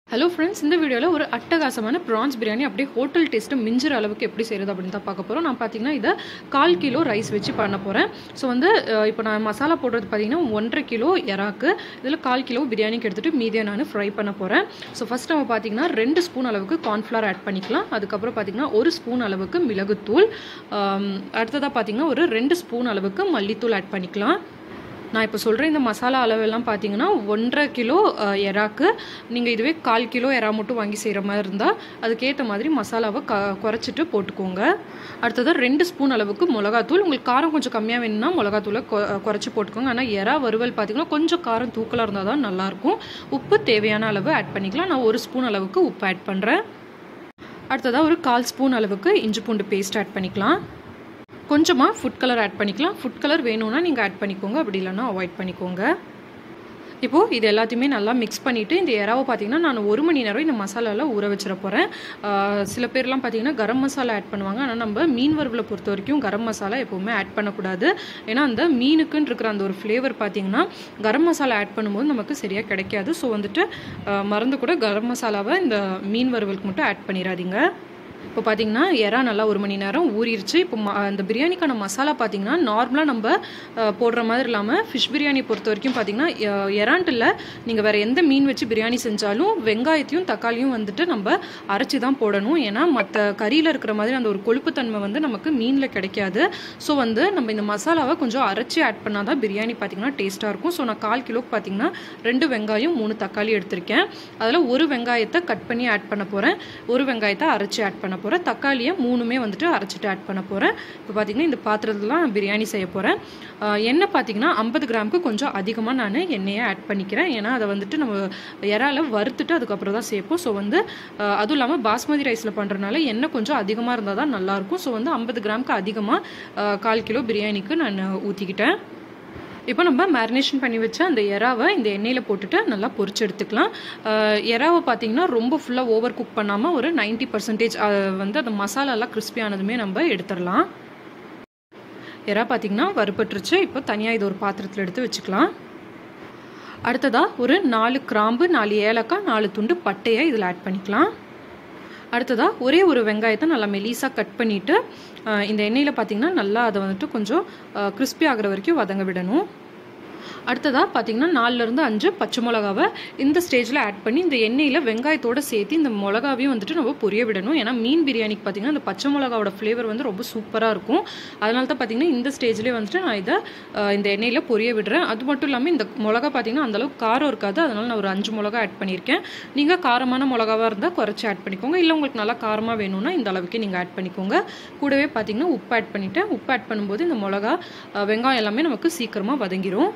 hello friends இந்த வீடியோவில் ஒரு அட்டகாசமான ப்ரான்ஸ் பிரியாணி அப்படியே ஹோட்டல் டேஸ்ட்டு மிஞ்சுற அளவுக்கு எப்படி செய்கிறது அப்படின்னு தான் பார்க்க போகிறோம் நான் பார்த்தீங்கன்னா இதை கால் கிலோ ரைஸ் வச்சு பண்ண போகிறேன் ஸோ வந்து அஹ், இப்போ நான் மசாலா போடுறது பார்த்தீங்கன்னா ஒன்றரை கிலோ எறாக்கு இதில் கால் கிலோ பிரியாணிக்கு எடுத்துகிட்டு மீதியை நான் ஃப்ரை பண்ண போகிறேன் ஸோ ஃபஸ்ட் நம்ம பார்த்தீங்கன்னா ரெண்டு ஸ்பூன் அளவுக்கு கார்ன்ஃப்ளவர் ஆட் பண்ணிக்கலாம் அதுக்கப்புறம் பார்த்தீங்கன்னா ஒரு ஸ்பூன் அளவுக்கு மிளகுத்தூள் ஆம், அடுத்ததாக பார்த்தீங்கன்னா ஒரு ரெண்டு ஸ்பூன் அளவுக்கு மல்லித்தூள் ஆட் பண்ணிக்கலாம் நான் இப்போ சொல்கிற இந்த மசாலா அளவெல்லாம் பார்த்தீங்கன்னா ஒன்றரை கிலோ அஹ், எறாக்கு நீங்கள் இதுவே கால் கிலோ எறா மட்டும் வாங்கி செய்கிற மாதிரி இருந்தால் அதுக்கேற்ற மாதிரி மசாலாவை க குறைச்சிட்டு போட்டுக்கோங்க அடுத்ததாக ரெண்டு ஸ்பூன் அளவுக்கு மிளகாத்தூள் உங்களுக்கு காரம் கொஞ்சம் கம்மியாக வேணும்னா மிளகாத்தூளை கொ குறைச்சி போட்டுக்கோங்க ஆனால் எறா வறுவல் பார்த்தீங்கன்னா கொஞ்சம் காரம் தூக்கலாக இருந்தால் தான் நல்லாயிருக்கும் உப்பு தேவையான அளவு ஆட் பண்ணிக்கலாம் நான் ஒரு ஸ்பூன் அளவுக்கு உப்பு ஆட் பண்ணுறேன் அடுத்ததாக ஒரு கால் ஸ்பூன் அளவுக்கு இஞ்சி பூண்டு பேஸ்ட் ஆட் பண்ணிக்கலாம் கொஞ்சமாக ஃபுட் கலர் ஆட் பண்ணிக்கலாம் ஃபுட் கலர் வேணும்னா நீங்கள் ஆட் பண்ணிக்கோங்க அப்படி இல்லைன்னா அவாய்ட் பண்ணிக்கோங்க இப்போது இது எல்லாத்தையுமே நல்லா மிக்ஸ் பண்ணிவிட்டு இந்த இறாவை பார்த்தீங்கன்னா நான் ஒரு மணி நேரம் இந்த மசாலாவில் ஊற வச்சிட போகிறேன் சில பேர்லாம் பார்த்தீங்கன்னா கரம் மசாலா ஆட் பண்ணுவாங்க ஆனால் நம்ம மீன் வறுவலை பொறுத்த வரைக்கும் கரம் மசாலா எப்போவுமே ஆட் பண்ணக்கூடாது ஏன்னா அந்த மீனுக்குன்னு இருக்கிற அந்த ஒரு ஃப்ளேவர் பார்த்தீங்கன்னா கரம் மசாலா ஆட் பண்ணும்போது நமக்கு சரியாக கிடைக்காது ஸோ வந்துட்டு ஆஹ், மறந்து கூட கரம் மசாலாவை இந்த மீன் வறுவலுக்கு மட்டும் ஆட் பண்ணிடாதீங்க இப்போ பார்த்தீங்கன்னா எறா நல்லா ஒரு மணி நேரம் ஊறிடுச்சு இப்போ ம- அந்த பிரியாணிக்கான மசாலா பார்த்தீங்கன்னா நார்மலாக நம்ம அஹ், போடுற மாதிரி இல்லாமல் ஃபிஷ் பிரியாணி பொறுத்த வரைக்கும் பார்த்தீங்கன்னா எ- எறாண்டில் நீங்கள் வேறு எந்த மீன் வச்சு பிரியாணி செஞ்சாலும் வெங்காயத்தையும் தக்காளியும் வந்துட்டு நம்ம அரைச்சி தான் போடணும் ஏன்னா மற்ற கறியில் இருக்கிற மாதிரி அந்த ஒரு கொழுப்புத்தன்மை வந்து நமக்கு மீனில் கிடைக்காது ஸோ வந்து நம்ம இந்த மசாலாவை கொஞ்சம் அரைச்சி ஆட் பண்ணால் தான் பிரியாணி பார்த்தீங்கன்னா டேஸ்ட்டாக இருக்கும் ஸோ நான் கால் கிலோக்கு பார்த்தீங்கன்னா ரெண்டு வெங்காயம் மூணு தக்காளி எடுத்திருக்கேன் அதில் ஒரு வெங்காயத்தை கட் பண்ணி ஆட் பண்ண போகிறேன் ஒரு வெங்காயத்தை அரைச்சி ஆட் பண்ண போகிறேன் தக்காளியை மூணுமே வந்துட்டு அரைச்சிட்டு ஆட் பண்ண போகிறேன் இப்போ பார்த்தீங்கன்னா இந்த பாத்திரத்துலாம் நான் பிரியாணி செய்ய போகிறேன் எண்ணெய் பார்த்தீங்கன்னா ஐம்பது கிராமுக்கு கொஞ்சம் அதிகமாக நான் எண்ணெயை ஆட் பண்ணிக்கிறேன் ஏன்னா அதை வந்துட்டு நம்ம இறால வறுத்துட்டு அதுக்கப்புறம் தான் சேர்ப்போம் ஸோ வந்து அஹ், அதுவும் இல்லாமல் பாஸ்மதி ரைஸில் பண்ணுறதுனால எண்ணெய் கொஞ்சம் அதிகமாக இருந்தால் தான் நல்லாயிருக்கும் ஸோ வந்து ஐம்பது கிராமுக்கு அதிகமாக கால் கிலோ பிரியாணிக்கு நான் ஊற்றிக்கிட்டேன் இப்போ நம்ம மேரினேஷன் பண்ணி வச்ச அந்த எறாவை இந்த எண்ணெயில் போட்டுட்டு நல்லா பொரிச்சு எடுத்துக்கலாம் அஹ் எறாவை பார்த்தீங்கன்னா ரொம்ப ஃபுல்லாக ஓவர் குக் பண்ணாமல் ஒரு 90% பர்சன்டேஜ் வந்து அந்த மசாலாலாம் crispy ஆனதுமே நம்ம எடுத்துடலாம் எறா பார்த்தீங்கன்னா வறுபட்டுருச்சு இப்போ தனியாக இது ஒரு பாத்திரத்தில் எடுத்து வச்சுக்கலாம் அடுத்ததாக ஒரு நாலு கிராம்பு நாலு ஏலக்காய் நாலு துண்டு பட்டையை இதில் ஆட் பண்ணிக்கலாம் அடுத்ததாக ஒரே ஒரு வெங்காயத்தை நல்லா மெலிசாக கட் பண்ணிவிட்டு இந்த எண்ணெயில் பார்த்தீங்கன்னா நல்லா அதை வந்துட்டு கொஞ்சம் கிறிஸ்பி ஆகிற வரைக்கும் வதங்க விடணும் அடுத்ததாக பார்த்தீங்கன்னா நாலுலேருந்து அஞ்சு பச்சை மிளகாவை இந்த ஸ்டேஜில் ஆட் பண்ணி இந்த எண்ணெயில் வெங்காயத்தோட சேர்த்து இந்த மிளகாவையும் வந்துட்டு நம்ம பொரிய விடணும் ஏன்னா மீன் பிரியாணிக்கு பார்த்தீங்கன்னா இந்த பச்சை மிளகாவோட ஃப்ளேவர் வந்து ரொம்ப சூப்பராக இருக்கும் அதனால தான் பார்த்தீங்கன்னா இந்த ஸ்டேஜ்லேயே வந்துட்டு நான் இதை அஹ், இந்த எண்ணெயில் பொரிய விடுறேன் அது மட்டும் இல்லாமல் இந்த மிளகா பார்த்தீங்கன்னா அந்தளவுக்கு காரம் இருக்காது அதனால நான் ஒரு அஞ்சு மிளகா ஆட் பண்ணியிருக்கேன் நீங்கள் காரமான மிளகாவாக இருந்தால் குறைச்சி ஆட் பண்ணிக்கோங்க இல்லை உங்களுக்கு நல்லா காரமாக வேணும்னா இந்த அளவுக்கு நீங்கள் ஆட் பண்ணிக்கோங்க கூடவே பார்த்தீங்கன்னா உப்பு ஆட் பண்ணிவிட்டேன் உப்பு ஆட் பண்ணும்போது இந்த மிளகா அஹ், வெங்காயம் எல்லாமே நமக்கு சீக்கிரமாக வதங்கிரும்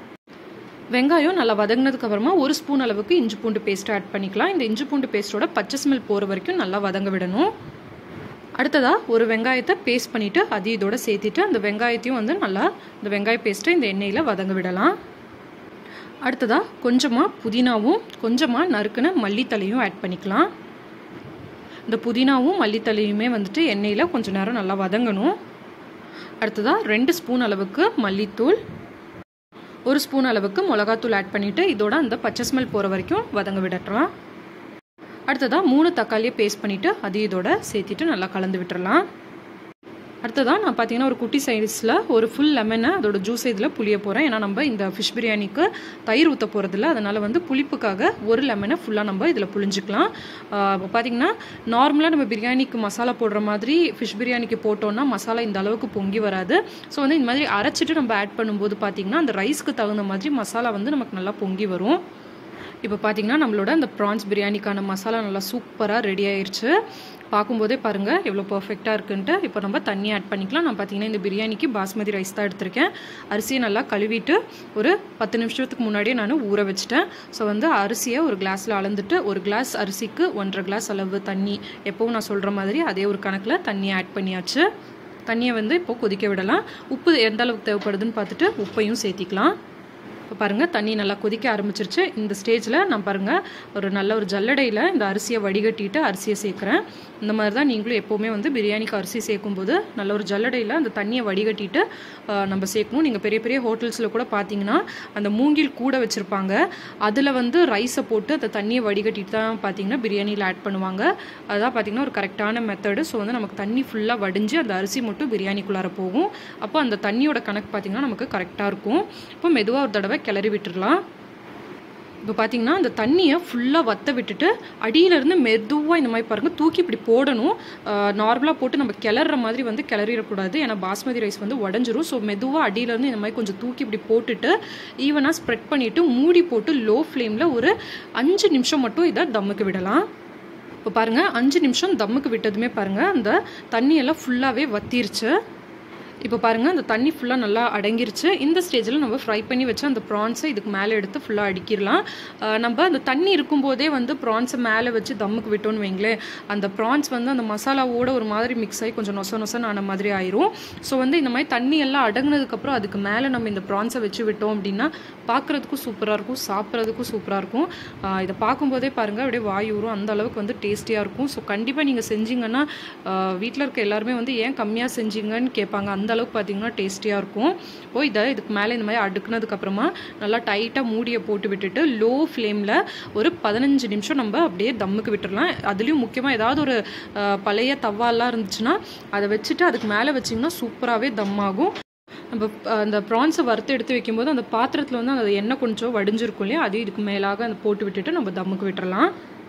வெங்காயம் நல்லா வதங்கினதுக்கு அப்புறமா ஒரு ஸ்பூன் அளவுக்கு இஞ்சி பூண்டு பேஸ்ட் ஆட் பண்ணிக்கலாம் இந்த இஞ்சி பூண்டு பேஸ்ட்டோட பச்சை ஸ்மெல் போகிற வரைக்கும் நல்லா வதங்க விடணும் அடுத்ததாக ஒரு வெங்காயத்தை பேஸ்ட் பண்ணிவிட்டு அதையும் இதோட சேர்த்திட்டு அந்த வெங்காயத்தையும் வந்து நல்லா இந்த வெங்காய பேஸ்ட்டை இந்த எண்ணெயில் வதங்க விடலாம் அடுத்ததாக கொஞ்சமாக புதினாவும் கொஞ்சமாக நறுக்குன மல்லித்தலையும் ஆட் பண்ணிக்கலாம் இந்த புதினாவும் மல்லித்தலையுமே வந்துட்டு எண்ணெயில் கொஞ்ச நேரம் நல்லா வதங்கணும் அடுத்ததாக ரெண்டு ஸ்பூன் அளவுக்கு மல்லித்தூள் ஒரு ஸ்பூன் அளவுக்கு மிளகாத்தூள் ஆட் பண்ணிவிட்டு இதோட அந்த பச்சை ஸ்மெல் போகிற வரைக்கும் வதங்க விடலாம் அடுத்ததாக மூணு தக்காளியை பேஸ்ட் பண்ணிவிட்டு அதையும் இதோட சேர்த்திட்டு நல்லா கலந்து விட்டுறலாம் அடுத்ததாக நான் பார்த்தீங்கன்னா ஒரு குட்டி சைஸில் ஒரு ஃபுல் லெமனை அதோட ஜூஸ் இதில் புளிய போகிறேன் ஏன்னா நம்ம இந்த ஃபிஷ் பிரியாணிக்கு தயிர் ஊற்ற போகிறதில்ல அதனால் வந்து புளிப்புக்காக ஒரு லெமனை ஃபுல்லாக நம்ம இதில் புளிஞ்சிக்கலாம் இப்போ பார்த்தீங்கன்னா நார்மலாக நம்ம பிரியாணிக்கு மசாலா போடுற மாதிரி ஃபிஷ் பிரியாணிக்கு போட்டோம்னா மசாலா இந்த அளவுக்கு பொங்கி வராது ஸோ வந்து இந்த மாதிரி அரைச்சிட்டு நம்ம ஆட் பண்ணும்போது பார்த்தீங்கன்னா அந்த ரைஸ்க்கு தகுந்த மாதிரி மசாலா வந்து நமக்கு நல்லா பொங்கி வரும் இப்போ பார்த்தீங்கன்னா நம்மளோட அந்த ப்ரான்ஸ் பிரியாணிக்கான மசாலா நல்லா சூப்பராக ரெடி ஆயிருச்சு பார்க்கும்போதே பாருங்கள் எவ்வளோ பர்ஃபெக்டாக இருக்குன்ட்டு இப்போ நம்ம தண்ணி ஆட் பண்ணிக்கலாம் நான் பார்த்தீங்கன்னா இந்த பிரியாணிக்கு பாஸ்மதி ரைஸ் தான் எடுத்திருக்கேன் அரிசியை நல்லா கழுவிட்டு ஒரு பத்து நிமிஷத்துக்கு முன்னாடியே நான் ஊற வச்சுட்டேன் ஸோ வந்து அரிசியை ஒரு கிளாஸில் அளந்துட்டு ஒரு கிளாஸ் அரிசிக்கு ஒன்றரை கிளாஸ் அளவு தண்ணி எப்போவும் நான் சொல்கிற மாதிரி அதே ஒரு கணக்கில் தண்ணியை ஆட் பண்ணியாச்சு தண்ணியை வந்து இப்போ கொதிக்க விடலாம் உப்பு எந்த அளவுக்கு தேவைப்படுதுன்னு பார்த்துட்டு உப்பையும் சேர்த்திக்கலாம் இப்போ பாருங்கள் தண்ணி நல்லா கொதிக்க ஆரம்பிச்சிருச்சு இந்த ஸ்டேஜில் நான் பாருங்கள் ஒரு நல்ல ஒரு ஜல்லடையில் இந்த அரிசியை வடிகட்டிட்டு அரிசியை சேர்க்குறேன் இந்த மாதிரி தான் நீங்களும் எப்போவுமே வந்து பிரியாணிக்கு அரிசி சேர்க்கும்போது நல்ல ஒரு ஜல்லடையில் அந்த தண்ணியை வடிகட்டிட்டு ஆஹ், நம்ம சேர்க்கணும் நீங்கள் பெரிய பெரிய ஹோட்டல்ஸில் கூட பார்த்தீங்கன்னா அந்த மூங்கில் கூட வச்சுருப்பாங்க அதில் வந்து ரைஸை போட்டு அந்த தண்ணியை வடிகட்டிட்டு தான் பார்த்தீங்கன்னா பிரியாணியில் ஆட் பண்ணுவாங்க அதான் பார்த்தீங்கன்னா ஒரு கரெக்டான மெத்தடு ஸோ வந்து நமக்கு தண்ணி ஃபுல்லாக வடிஞ்சு அந்த அரிசி மட்டும் பிரியாணிக்குள்ளார போகும் அப்போ அந்த தண்ணியோட கணக்கு பார்த்தீங்கன்னா நமக்கு கரெக்டாக இருக்கும் இப்போ மெதுவாக ஒரு தடவை கிளறி விட்டுடலாம் இப்போ பார்த்தீங்கன்னா அந்த தண்ணியை ஃபுல்லாக வத்த விட்டுட்டு அடியிலேருந்து மெதுவாக இந்த மாதிரி பாருங்கள் தூக்கி இப்படி போடணும் நார்மலாக போட்டு நம்ம கிளற மாதிரி வந்து கிளறிடக்கூடாது ஏன்னா பாஸ்மதி ரைஸ் வந்து உடஞ்சிரும் ஸோ மெதுவாக அடியிலேருந்து இந்த மாதிரி கொஞ்சம் தூக்கி இப்படி போட்டுட்டு ஈவனாக ஸ்ப்ரெட் பண்ணிவிட்டு மூடி போட்டு லோ ஃப்ளேமில் ஒரு அஞ்சு நிமிஷம் மட்டும் இதை தம்முக்கு விடலாம் இப்போ பாருங்கள் அஞ்சு நிமிஷம் தம்முக்கு விட்டதுமே பாருங்கள் அந்த தண்ணியெல்லாம் ஃபுல்லாகவே வத்திருச்சு இப்போ பாருங்கள் அந்த தண்ணி ஃபுல்லாக நல்லா அடங்கிருச்சு இந்த ஸ்டேஜில் நம்ம ஃப்ரை பண்ணி வச்சு அந்த ப்ரான்ஸை இதுக்கு மேலே எடுத்து ஃபுல்லாக அடிக்கிடலாம் ஆஹ் நம்ம அந்த தண்ணி இருக்கும்போதே வந்து ப்ரான்ஸை மேலே வச்சு தம்முக்கு விட்டோன்னு வைங்களேன் அந்த ப்ரான்ஸ் வந்து அந்த மசாலாவோட ஒரு மாதிரி மிக்ஸ் ஆகி கொஞ்சம் நொச நொசன்னு ஆன மாதிரி ஆயிரும் ஸோ வந்து இந்த மாதிரி தண்ணி எல்லாம் அடங்குனதுக்கப்புறம் அதுக்கு மேலே நம்ம இந்த ப்ரான்ஸை வச்சு விட்டோம் அப்படின்னா பார்க்குறதுக்கும் சூப்பராக இருக்கும் சாப்பிட்றதுக்கும் சூப்பராக இருக்கும் ஆஹ் இதை பார்க்கும்போதே பாருங்கள் அப்படியே வாய் ஊறும் அந்த அளவுக்கு வந்து டேஸ்டியாக இருக்கும் ஸோ கண்டிப்பாக நீங்கள் செஞ்சீங்கன்னா வீட்டில் இருக்க எல்லாருமே வந்து ஏன் கம்மியாக செஞ்சீங்கன்னு கேட்பாங்க அந்த அளவுக்கு பார்த்தீங்கன்னா டேஸ்டியாக இருக்கும் ஓ இதை இதுக்கு மேலே இந்த மாதிரி அடுக்குனதுக்கப்புறமா நல்லா டைட்டாக மூடியை போட்டு விட்டுட்டு லோ ஃப்ளேமில் ஒரு பதினஞ்சு நிமிஷம் நம்ம அப்படியே தம்முக்கு விட்டுறலாம் அதுலேயும் முக்கியமாக ஏதாவது ஒரு ஆஹ் பழைய தவாலாம் இருந்துச்சுன்னா அதை வச்சுட்டு அதுக்கு மேலே வச்சிங்கன்னா சூப்பராகவே தம் ஆகும் நம்ம அஹ், அந்த ப்ரான்ஸை வறுத்து எடுத்து வைக்கும்போது அந்த பாத்திரத்தில் வந்து அந்த எண்ணெய் கொஞ்சம் வடிஞ்சிருக்கும் இல்லையா அதையும் இதுக்கு மேலாக அந்த போட்டு விட்டுட்டு நம்ம தம்முக்கு விட்டுறலாம்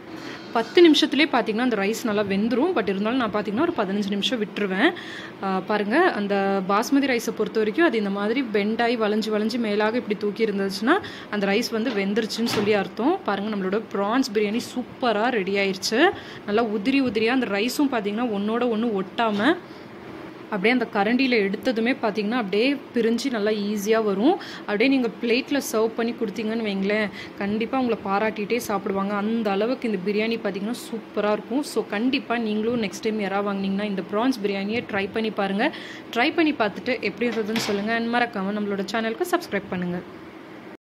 பத்து நிமிஷத்துலேயே பார்த்தீங்கன்னா அந்த ரைஸ் நல்லா வெந்துடும் பட் இருந்தாலும் நான் பார்த்தீங்கன்னா ஒரு பதினஞ்சு நிமிஷம் விட்டுருவேன் ஆஹ் பாருங்க அந்த பாஸ்மதி ரைஸை பொறுத்த வரைக்கும் அது இந்த மாதிரி பெண்டாகி வளைஞ்சு வளைஞ்சு மேலாக இப்படி தூக்கி இருந்துச்சுன்னா அந்த ரைஸ் வந்து வெந்துருச்சுன்னு சொல்லி அர்த்தம் பாருங்க நம்மளோட ப்ரான்ஸ் பிரியாணி சூப்பராக ரெடி ஆயிருச்சு நல்லா உதிரி உதிரியாக அந்த ரைஸும் பார்த்தீங்கன்னா ஒன்றோட ஒன்று ஒட்டாமல் அப்படியே அந்த கரண்டியில் எடுத்ததுமே பார்த்தீங்கன்னா அப்படியே பிரிஞ்சு நல்லா ஈஸியாக வரும் அப்படியே நீங்கள் பிளேட்டில் சர்வ் பண்ணி கொடுத்தீங்கன்னு வைங்களேன் கண்டிப்பாக உங்களை பாராட்டிகிட்டே சாப்பிடுவாங்க அந்த அளவுக்கு இந்த பிரியாணி பார்த்தீங்கன்னா சூப்பராக இருக்கும் ஸோ கண்டிப்பாக நீங்களும் நெக்ஸ்ட் டைம் யாராவது வாங்கினீங்கன்னா இந்த ப்ரான்ஸ் பிரியாணியை ட்ரை பண்ணி பாருங்கள் ட்ரை பண்ணி பார்த்துட்டு எப்படி இருந்ததுன்னு சொல்லுங்கள் அண்ட் மறக்காமல் நம்மளோட சேனலுக்கு சப்ஸ்கிரைப் பண்ணுங்கள்